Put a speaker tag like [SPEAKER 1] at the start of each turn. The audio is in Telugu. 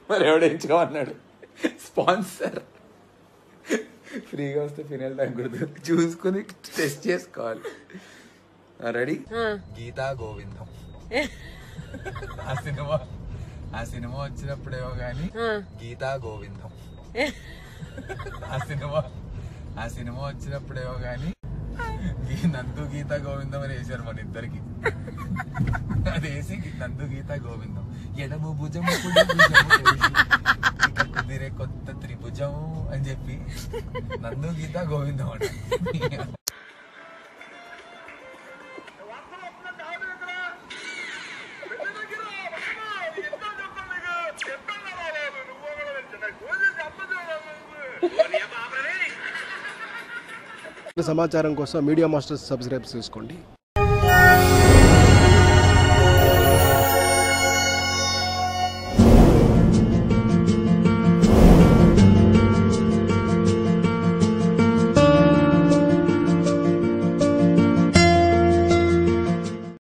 [SPEAKER 1] మరి ఎవడేయించుకోమన్నాడు స్పాన్సర్ ఫ్రీగా వస్తే ఫినాయిల్ తగ్గకూడదు చూసుకుని టెస్ట్ చేసుకోవాలి రెడీ గీతా గోవిందం ఆ సినిమా ఆ సినిమా వచ్చినప్పుడేమో గాని గీతా గోవిందం ఆ సినిమా ఆ సినిమా వచ్చినప్పుడేమో గాని గీ- నందు గీతా గోవిందం అని వేశారు మన ఇద్దరికి అది వేసి నందు గీతా గోవిందం ఎడము భుజము కుడి భుజము వేసి, ఇక కుదిరే కొత్త త్రిభుజం అని చెప్పి నందు గీతా గోవిందం అంట
[SPEAKER 2] సమాచారం కోసం మీడియా మాస్టర్స్ సబ్స్క్రైబ్ చేసుకోండి